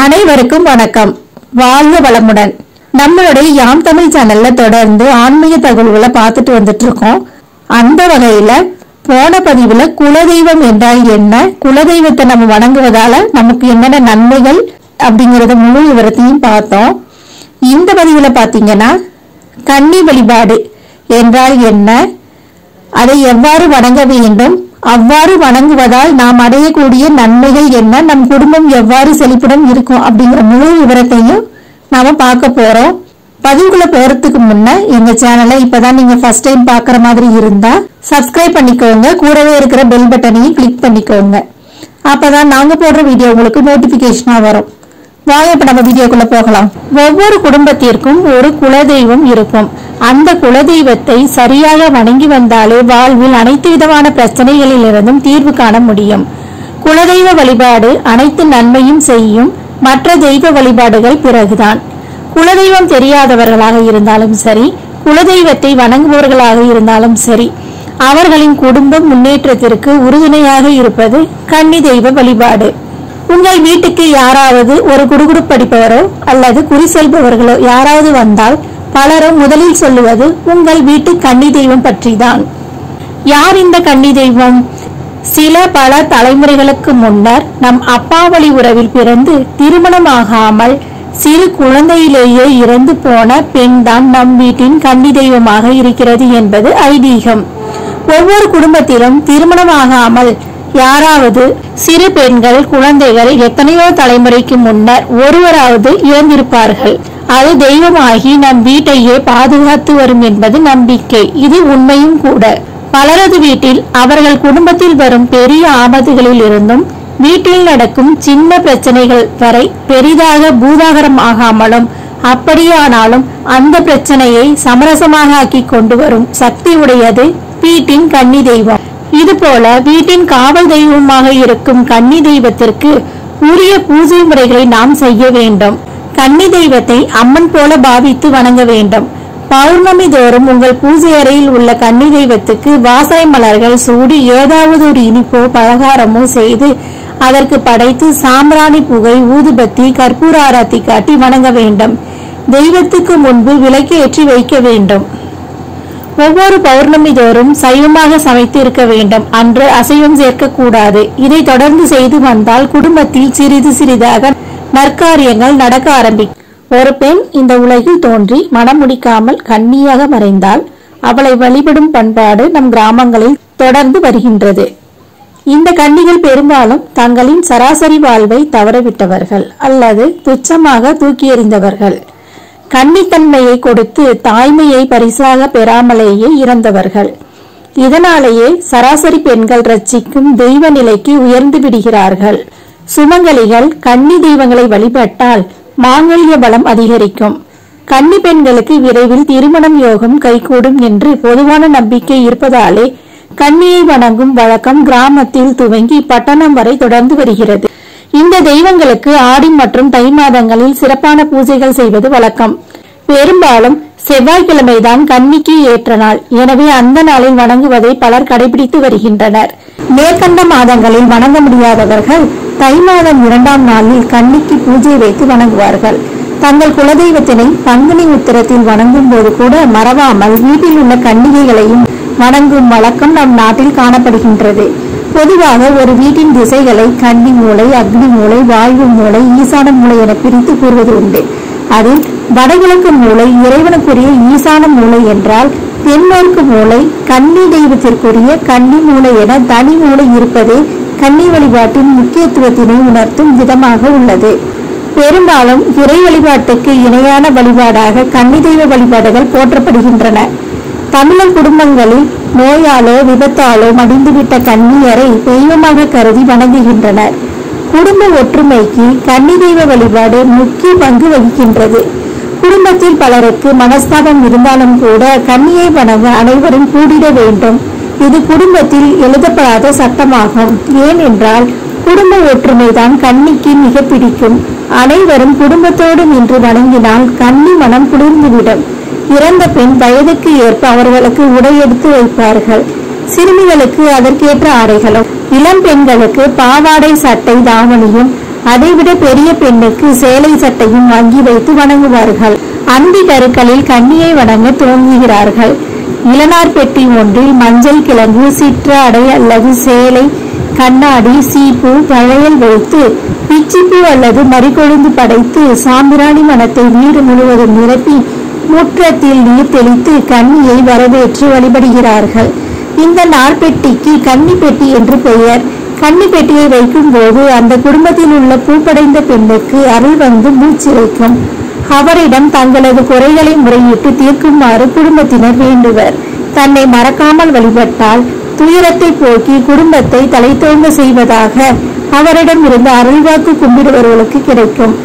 அனைவருக்கும் வணக்கம் வாழ்க வளமுடன் நம்மளுடைய யாம் தமிழ் சேனல்ல தொடர்ந்து ஆன்மீக தகவல்களை பார்த்துட்டு வந்துட்டு இருக்கோம் அந்த வகையில போன பதிவுல குலதெய்வம் என்றால் என்ன குலதெய்வத்தை நம்ம வணங்குவதால நமக்கு என்னென்ன நன்மைகள் அப்படிங்கறத முழு விவரத்தையும் பார்த்தோம் இந்த பதிவுல பாத்தீங்கன்னா கன்னி வழிபாடு என்றால் என்ன அதை எவ்வாறு வணங்க வேண்டும் அவ்வாறு வணங்குவதால் நாம் அடையக்கூடிய நன்மைகள் என்ன நம் குடும்பம் எவ்வாறு செழிப்புடன் இருக்கும் அப்படிங்கிற முழு விவரத்தையும் நாம பார்க்க போறோம் பதிவுக்குள்ள போறதுக்கு முன்ன எங்க சேனலை இப்பதான் நீங்க ஃபர்ஸ்ட் டைம் பாக்குற மாதிரி இருந்தா சப்ஸ்கிரைப் பண்ணிக்கோங்க கூடவே இருக்கிற பெல் பட்டனையும் கிளிக் பண்ணிக்கோங்க அப்பதான் நாங்க போடுற வீடியோ உங்களுக்கு நோட்டிபிகேஷனா வரும் வாங்க இப்ப நம்ம வீடியோக்குள்ள போகலாம் ஒவ்வொரு குடும்பத்திற்கும் ஒரு குலதெய்வம் இருக்கும் அந்த குலதெய்வத்தை சரியாக வணங்கி வந்தாலே வாழ்வில் அனைத்து விதமான பிரச்சனைகளிலிருந்தும் தீர்வு காண முடியும் குலதெய்வ வழிபாடு அனைத்து நன்மையும் செய்யும் மற்ற தெய்வ வழிபாடுகள் பிறகுதான் குலதெய்வம் தெரியாதவர்களாக இருந்தாலும் சரி குலதெய்வத்தை வணங்குபவர்களாக இருந்தாலும் சரி அவர்களின் குடும்பம் முன்னேற்றத்திற்கு உறுதுணையாக இருப்பது கன்னி தெய்வ வழிபாடு உங்கள் வீட்டுக்கு யாராவது ஒரு குடுகுடு படிப்பவரோ அல்லது குறி செல்பவர்களோ யாராவது வந்தால் பலரும் முதலில் சொல்லுவது உங்கள் வீட்டு கன்னி தெய்வம் பற்றிதான் யார் இந்த கன்னி தெய்வம் சில பல தலைமுறைகளுக்கு முன்னர் நம் அப்பாவளி உறவில் பிறந்து திருமணமாகாமல் சிறு குழந்தையிலேயே இறந்து போன பெண்தான் நம் வீட்டின் கன்னி தெய்வமாக இருக்கிறது என்பது ஐதீகம் ஒவ்வொரு குடும்பத்திலும் திருமணமாகாமல் யாராவது சிறு பெண்கள் குழந்தைகள் எத்தனையோ தலைமுறைக்கு முன்னர் ஒருவராவது இறந்திருப்பார்கள் அது தெய்வமாகி நம் வீட்டையே பாதுகாத்து வரும் என்பது நம்பிக்கை இது உண்மையும் கூட பலரது வீட்டில் அவர்கள் குடும்பத்தில் வரும் பெரிய ஆபத்துகளில் இருந்தும் வீட்டில் நடக்கும் சின்ன பிரச்சனைகள் வரை பெரிதாக பூதாகரம் ஆகாமலும் அப்படியானாலும் அந்த பிரச்சனையை சமரசமாக ஆக்கி கொண்டு வரும் சக்தி உடையது வீட்டின் கன்னி தெய்வம் இதுபோல வீட்டின் காவல் தெய்வமாக இருக்கும் கன்னி தெய்வத்திற்கு உரிய பூஜை முறைகளை நாம் செய்ய வேண்டும் கன்னி தெய்வத்தை அம்மன் போல பாவித்து வணங்க வேண்டும் பௌர்ணமி தோறும் உங்கள் பூஜை அறையில் உள்ள கன்னி தெய்வத்துக்கு வாசனை மலர்கள் சூடி ஏதாவது ஒரு இனிப்போ பலகாரமோ செய்து அதற்கு படைத்து சாம்பிராணி புகை ஊதுபத்தி கற்பூர ஆராத்தி காட்டி வணங்க வேண்டும் தெய்வத்துக்கு முன்பு விளக்கு ஏற்றி வைக்க வேண்டும் ஒவ்வொரு பௌர்ணமி தோறும் சைவமாக சமைத்து இருக்க வேண்டும் அன்று அசைவம் சேர்க்கக்கூடாது இதை தொடர்ந்து செய்து வந்தால் குடும்பத்தில் சிறிது சிறிதாக நற்காரியங்கள் நடக்க ஆரம்பிக்கும் ஒரு பெண் இந்த உலகில் தோன்றி மனம் முடிக்காமல் கன்னியாக மறைந்தால் அவளை வழிபடும் பண்பாடு நம் கிராமங்களில் தொடர்ந்து வருகின்றது இந்த கன்னிகள் பெரும்பாலும் தங்களின் சராசரி வாழ்வை தவறவிட்டவர்கள் அல்லது துச்சமாக தூக்கி எறிந்தவர்கள் கன்னித்தன்மையை கொடுத்து தாய்மையை பரிசாக பெறாமலேயே இறந்தவர்கள் இதனாலேயே சராசரி பெண்கள் ரட்சிக்கும் தெய்வ நிலைக்கு உயர்ந்து விடுகிறார்கள் சுமங்கலிகள் கன்னி தெய்வங்களை வழிபட்டால் மாங்கல்ய பலம் அதிகரிக்கும் கன்னி பெண்களுக்கு விரைவில் திருமணம் யோகம் கைகூடும் என்று பொதுவான நம்பிக்கை இருப்பதாலே கன்னியை வணங்கும் வழக்கம் கிராமத்தில் துவங்கி பட்டணம் வரை தொடர்ந்து வருகிறது இந்த தெய்வங்களுக்கு ஆடி மற்றும் தை மாதங்களில் சிறப்பான பூஜைகள் செய்வது வழக்கம் பெரும்பாலும் செவ்வாய்க்கிழமைதான் கன்னிக்கு ஏற்ற நாள் எனவே அந்த நாளில் வணங்குவதை பலர் கடைபிடித்து வருகின்றனர் மேற்கண்ட மாதங்களில் வணங்க முடியாதவர்கள் தை மாதம் இரண்டாம் நாளில் கன்னிக்கு பூஜை வைத்து வணங்குவார்கள் தங்கள் குலதெய்வத்தினை பங்குனி உத்திரத்தில் வணங்கும் போது கூட மறவாமல் வீட்டில் உள்ள கன்னிகைகளையும் வணங்கும் வழக்கம் நம் நாட்டில் காணப்படுகின்றது பொதுவாக ஒரு வீட்டின் திசைகளை கன்னி மூலை அக்னி மூலை வாயு மூலை ஈசான மூலை என பிரித்து கூறுவது உண்டு அதில் வடகிழக்கு மூலை இறைவனுக்குரிய ஈசான மூலை என்றால் தென்மேற்கு மூலை கன்னி தெய்வத்திற்குரிய கன்னி மூலை என தனி மூலை இருப்பதே கன்னி வழிபாட்டின் முக்கியத்துவத்தினை உணர்த்தும் விதமாக உள்ளது பெரும்பாலும் இறை வழிபாட்டுக்கு இணையான வழிபாடாக கன்னி தெய்வ வழிபாடுகள் போற்றப்படுகின்றன தமிழர் குடும்பங்களில் நோயாலோ விபத்தாலோ மடிந்துவிட்ட கன்னியரை தெய்வமாக கருதி வணங்குகின்றனர் குடும்ப ஒற்றுமைக்கு கன்னி தெய்வ வழிபாடு முக்கிய பங்கு வகிக்கின்றது குடும்பத்தில் பலருக்கு மனஸ்தாபம் இருந்தாலும் கூட கன்னியை வணங்க அனைவரும் கூடிட வேண்டும் இது குடும்பத்தில் எழுதப்படாத சட்டமாகும் ஏனென்றால் குடும்ப ஒற்றுமைதான் கன்னிக்கு மிக பிடிக்கும் அனைவரும் குடும்பத்தோடு நின்று வணங்கினால் கன்னி மனம் குளிர்ந்துவிடும் இறந்த பெண் வயதுக்கு ஏற்ப அவர்களுக்கு உடை எடுத்து வைப்பார்கள் சிறுமிகளுக்கு அதற்கேற்ற ஆடைகளும் இளம் பெண்களுக்கு பாவாடை சட்டை தாவணியும் அதைவிட பெரிய பெண்ணுக்கு சேலை சட்டையும் வாங்கி வைத்து வணங்குவார்கள் அந்தி கருக்களில் கன்னியை வணங்க துவங்குகிறார்கள் இளநார் பெட்டி ஒன்றில் மஞ்சள் கிழங்கு சிற்றாடை அல்லது சேலை கண்ணாடி சீப்பு வளையல் வைத்து பிச்சிப்பூ அல்லது மறிக்கொழுந்து படைத்து சாம்பிராணி மனத்தை வீடு முழுவதும் நிரப்பி முற்றத்தில் நீர் தெளித்து கன்னியை வரவேற்று வழிபடுகிறார்கள் இந்த நார்பெட்டிக்கு கன்னி பெட்டி என்று பெயர் கன்னி பெட்டியை வைக்கும் போது அந்த குடும்பத்தில் உள்ள பூப்படைந்த பெண்ணுக்கு அருள் வந்து மூச்சிறைக்கும் அவரிடம் தங்களது குறைகளை முறையிட்டு தீர்க்குமாறு குடும்பத்தினர் வேண்டுவர் தன்னை மறக்காமல் வழிபட்டால் துயரத்தை போக்கி குடும்பத்தை தலைத்தோங்க செய்வதாக அவரிடம் இருந்து அருள்வாக்கு கும்பிடுபவர்களுக்கு கிடைக்கும்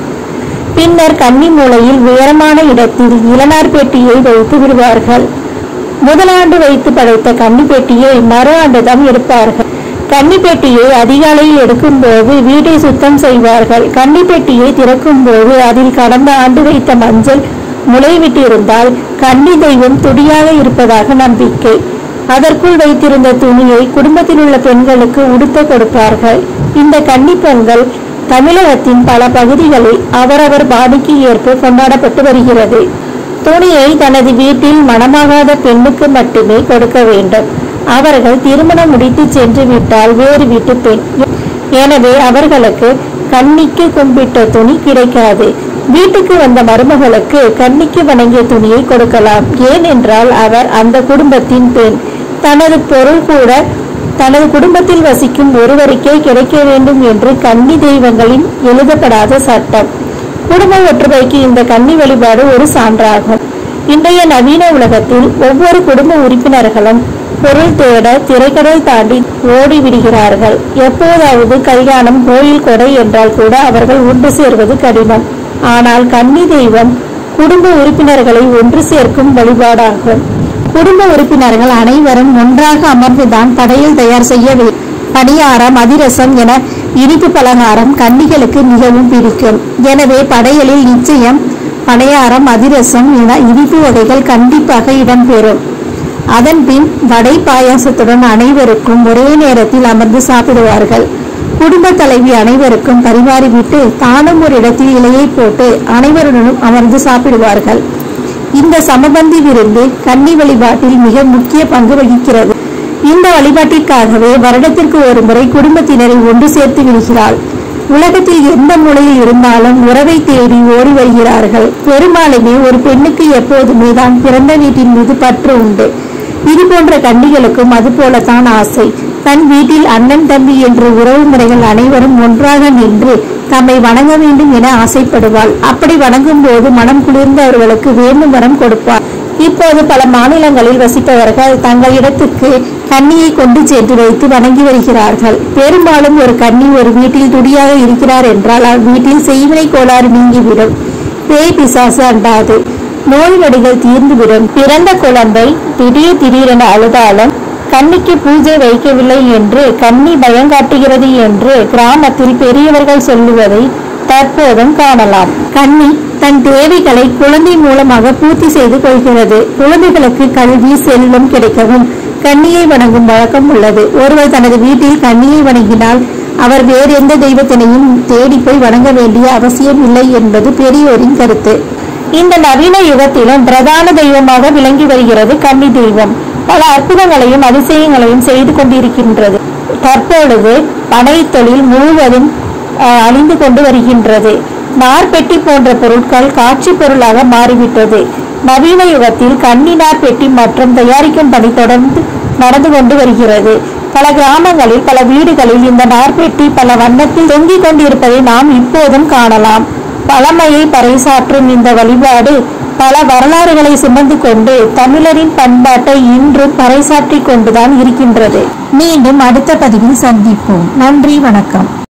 பின்னர் கன்னி மூலையில் உயரமான இடத்தில் இளநார் பெட்டியை வைத்து விடுவார்கள் முதலாண்டு வைத்து படைத்த கன்னி பெட்டியை மறு ஆண்டுதான் எடுப்பார்கள் கன்னி பெட்டியை அதிகாலையில் எடுக்கும்போது வீட்டை சுத்தம் செய்வார்கள் கன்னி பெட்டியை திறக்கும் போது அதில் கடந்த ஆண்டு வைத்த மஞ்சள் முளைவிட்டிருந்தால் கன்னி தெய்வம் துடியாக இருப்பதாக நம்பிக்கை அதற்குள் வைத்திருந்த துணியை குடும்பத்தில் உள்ள பெண்களுக்கு உடுத்த கொடுப்பார்கள் இந்த கன்னி பொங்கல் தமிழகத்தின் பல பகுதிகளில் அவரவர் பாணிக்கு ஏற்ப கொண்டாடப்பட்டு வருகிறது துணியை தனது வீட்டில் மணமாகாத பெண்ணுக்கு மட்டுமே கொடுக்க வேண்டும் அவர்கள் திருமணம் முடித்து சென்று விட்டால் வேறு வீட்டு பெண் எனவே அவர்களுக்கு கன்னிக்கு கும்பிட்ட துணி கிடைக்காது வீட்டுக்கு வந்த மருமகளுக்கு கன்னிக்கு வணங்கிய துணியை கொடுக்கலாம் ஏனென்றால் அவர் அந்த குடும்பத்தின் பெண் தனது பொருள் கூட தனது குடும்பத்தில் வசிக்கும் ஒருவருக்கே கிடைக்க வேண்டும் என்று கன்னி தெய்வங்களின் எழுதப்படாத சட்டம் குடும்ப ஒற்றுமைக்கு இந்த கன்னி வழிபாடு ஒரு சான்றாகும் இன்றைய நவீன உலகத்தில் ஒவ்வொரு குடும்ப உறுப்பினர்களும் பொருள் தேட திரைக்கடல் தாண்டி ஓடி விடுகிறார்கள் எப்போதாவது கல்யாணம் கோயில் கொடை என்றால் கூட அவர்கள் ஒன்று சேர்வது கடினம் ஆனால் கன்னி தெய்வம் குடும்ப உறுப்பினர்களை ஒன்று சேர்க்கும் வழிபாடாகும் குடும்ப உறுப்பினர்கள் அனைவரும் ஒன்றாக அமர்ந்துதான் படையல் தயார் செய்ய வேண்டும் பணியாரம் அதிரசம் என இனிப்பு பலகாரம் கன்னிகளுக்கு மிகவும் பிடிக்கும் எனவே படையலில் நிச்சயம் பணியாரம் அதிரசம் என இனிப்பு வகைகள் கண்டிப்பாக இடம்பெறும் அதன் பின் வடை பாயாசத்துடன் அனைவருக்கும் ஒரே நேரத்தில் அமர்ந்து சாப்பிடுவார்கள் குடும்ப தலைவி அனைவருக்கும் பரிமாறிவிட்டு தானும் ஒரு இடத்தில் இலையை போட்டு அனைவருடனும் அமர்ந்து சாப்பிடுவார்கள் இந்த சமபந்தி விருந்து கன்னி வழிபாட்டில் மிக முக்கிய பங்கு வகிக்கிறது இந்த வழிபாட்டிற்காகவே வருடத்திற்கு ஒரு முறை குடும்பத்தினரை ஒன்று சேர்த்து விடுகிறாள் உலகத்தில் எந்த மூலையில் இருந்தாலும் உறவை தேடி ஓடி வருகிறார்கள் பெரும்பாலுமே ஒரு பெண்ணுக்கு எப்போதுமே தான் பிறந்த வீட்டின் மீது பற்று உண்டு இது போன்ற கன்னிகளுக்கும் அது போலத்தான் ஆசை தன் வீட்டில் அண்ணன் தம்பி என்ற உறவு முறைகள் அனைவரும் ஒன்றாக நின்று தம்மை வணங்க வேண்டும் என ஆசைப்படுவாள் அப்படி வணங்கும் போது மனம் குளிர்ந்த அவர்களுக்கு வேண்டும் வரம் கொடுப்பார் இப்போது பல மாநிலங்களில் வசிப்பவர்கள் தங்கள் இடத்துக்கு கன்னியை கொண்டு சென்று வைத்து வணங்கி வருகிறார்கள் பெரும்பாலும் ஒரு கன்னி ஒரு வீட்டில் துடியாக இருக்கிறார் என்றால் அவ்வீட்டில் செய்வினை கோளாறு நீங்கிவிடும் பேய் பிசாசு அண்டாது நோய் நொடிகள் தீர்ந்துவிடும் பிறந்த குழந்தை திடீர் திடீரென அழுதாலும் கன்னிக்கு பூஜை வைக்கவில்லை என்று கன்னி பயங்காட்டுகிறது என்று கிராமத்தில் பெரியவர்கள் சொல்லுவதை தற்போதும் காணலாம் கன்னி தன் தேவைகளை குழந்தை மூலமாக பூர்த்தி செய்து கொள்கிறது குழந்தைகளுக்கு கல்வி செல்வம் கிடைக்கவும் கன்னியை வணங்கும் வழக்கம் உள்ளது ஒருவர் தனது வீட்டில் கன்னியை வணங்கினால் அவர் வேறு எந்த தெய்வத்தினையும் தேடி போய் வணங்க வேண்டிய அவசியம் இல்லை என்பது பெரியோரின் கருத்து இந்த நவீன யுகத்திலும் பிரதான தெய்வமாக விளங்கி வருகிறது கன்னி தெய்வம் பல அற்புதங்களையும் அதிசயங்களையும் செய்து கொண்டிருக்கின்றது தற்பொழுது பனை தொழில் முழுவதும் அஹ், அழிந்து கொண்டு வருகின்றது நார்பெட்டி போன்ற பொருட்கள் காட்சி பொருளாக மாறிவிட்டது நவீன யுகத்தில் கன்னி நார் பெட்டி மற்றும் தயாரிக்கும் பணி தொடர்ந்து நடந்து கொண்டு வருகிறது பல கிராமங்களில் பல வீடுகளில் இந்த நார்பெட்டி பல வண்ணத்தில் தொங்கிக் கொண்டிருப்பதை நாம் இப்போதும் காணலாம் பழமையை பறைசாற்றும் இந்த வழிபாடு பல வரலாறுகளை சுமந்து கொண்டு தமிழரின் பண்பாட்டை இன்றும் பறைசாற்றிக் கொண்டுதான் இருக்கின்றது மீண்டும் அடுத்த பதிவில் சந்திப்போம் நன்றி வணக்கம்